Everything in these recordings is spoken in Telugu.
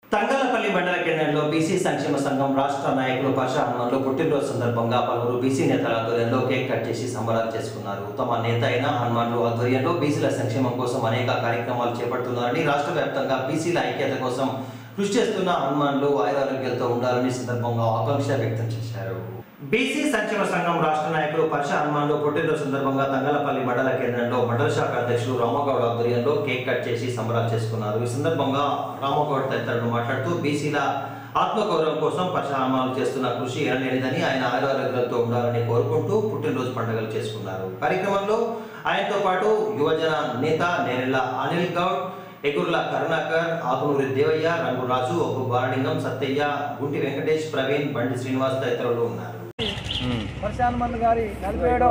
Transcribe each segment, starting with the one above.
తంగలపల్లి మండల కేంద్రంలో బీసీ సంక్షేమ సంఘం రాష్ట్ర నాయకులు పాషా హనుమాన్లు పుట్టినరోజు సందర్భంగా పలువురు బీసీ నేతల ఆధ్వర్యంలో కేక్ కట్ చేసి సంబరాలు చేసుకున్నారు తమ నేత అయిన హనుమాన్లు ఆధ్వర్యంలో బీసీల సంక్షేమం కోసం అనేక కార్యక్రమాలు చేపడుతున్నారని రాష్ట్ర వ్యాప్తంగా బీసీల ఐక్యత కోసం కృషి చేస్తున్న హనుమాన్లు ఆయురారోగ్యాలతో ఉండాలని సందర్భంగా ఆకాంక్ష వ్యక్తం చేశారు బీసీ సంక్షేమ సంఘం రాష్ట్ర నాయకులు పర్ష హనుమాన్లు పుట్టినరోజు సందర్భంగా తంగలపల్లి మండల కేంద్రంలో మండల శాఖ అధ్యక్షులు రామగౌడ్ ఆధ్వర్యంలో కేక్ కట్ చేసి సంబరాలు చేసుకున్నారు ఈ సందర్భంగా రామగౌడ్ తదితరులు మాట్లాడుతూ బీసీల ఆత్మగౌరవం కోసం పర్ష హనుమాన్లు చేస్తున్న కృషి ఎనలేనిదని ఆయన ఆయురారోగ్యాలతో ఉండాలని కోరుకుంటూ పుట్టినరోజు పండుగలు చేసుకున్నారు కార్యక్రమంలో ఆయనతో పాటు యువజన నేత నేరెళ్ల అనిల్ గౌడ్ ఎగుర్ల కరుణాకర్ ఆకునూరి దేవయ్య రంగురాజు ఒగ్గు బాలలింగం సత్తయ్య గుంటి వెంకటేష్ ప్రవీణ్ బండి శ్రీనివాస్ తదితరులు ఉన్నారు పరశానమన్ గారి నలభై ఏడవ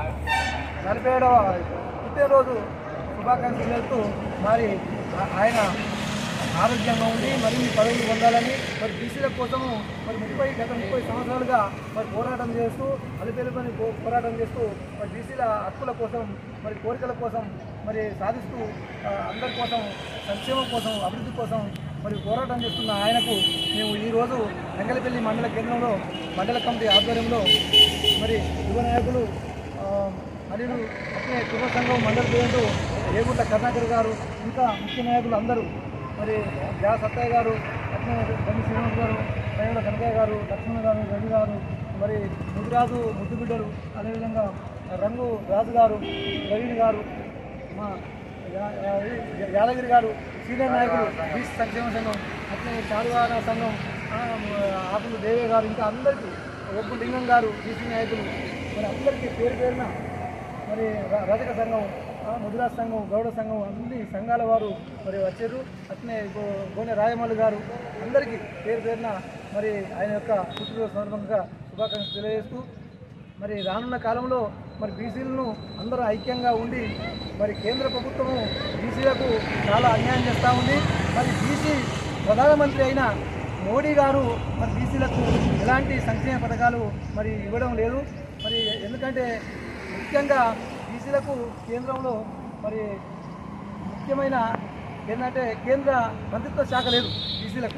నలభై ఏడవ పుట్టినరోజు శుభాకాంక్షలు చెప్తూ మరి ఆ- ఆయన ఆరోగ్యంగా ఉండి మరిన్ని పదవులు పొందాలని మరి బీసీల కోసము మరి ముప్పై గత ముప్పై సంవత్సరాలుగా మరి పోరాటం చేస్తూ అలిపెలుపని పోరాటం చేస్తూ మరి బీసీల హక్కుల కోసం మరి కోరికల కోసం మరి సాధిస్తూ ఆ, అందరి కోసం సంక్షేమం కోసం అభివృద్ధి కోసం మరి పోరాటం చేస్తున్న ఆయనకు మేము ఈరోజు వెంగళపల్లి మండల కేంద్రంలో మండల కమిటీ ఆధ్వర్యంలో మరి యువ నాయకులు ఆ, మరియు అట్లే యువ సంఘం మండల ప్రెసిడెంట్ ఏగుంట కరుణాకర్ గారు ఇంకా ముఖ్య నాయకులు అందరూ మరి జా సత్తయ్య గారు అట్లే బండి శ్రీనివాస్ గారు రేవుల కనకయ్య గారు లక్ష్మణ గారు రవి గారు మరి ముదిరాజు ముద్దుబిడ్డలు అదేవిధంగా రంగు రాజు గారు ప్రవీణ్ గారు మా యా- యా- యాదగిరి గారు సీనియర్ నాయకులు బీసీ సంక్షేమ సంఘం అట్లే చారువార సంఘం ఆ, ఆకులు దేవే గారు ఇంకా అందరికీ ఒప్పు లింగం గారు బీసీ నాయకులు మరి అందరికీ పేరు పేరున మరి ర- రజక సంఘం ఆ, ముదిరా సంఘం గౌడ సంఘం అన్ని సంఘాల వారు మరి వచ్చారు అట్లనే గో- గోనె రాయమల్లి గారు అందరికీ పేరు పేరున మరి ఆయన యొక్క పుట్టినరోజు సందర్భంగా శుభాకాంక్షలు తెలియజేస్తూ మరి రానున్న కాలంలో మరి బీసీలను అందరూ ఐక్యంగా ఉండి మరి కేంద్ర ప్రభుత్వము బీసీలకు చాలా అన్యాయం చేస్తూ ఉంది మరి బీసీ ప్రధానమంత్రి అయిన మోడీ గారు మరి బీసీలకు ఎలాంటి సంక్షేమ పథకాలు మరి ఇవ్వడం లేదు మరి ఎందుకంటే ముఖ్యంగా బీసీలకు కేంద్రంలో మరి ముఖ్యమైన ఏంటంటే కేంద్ర మంత్రిత్వ శాఖ లేదు బీసీలకు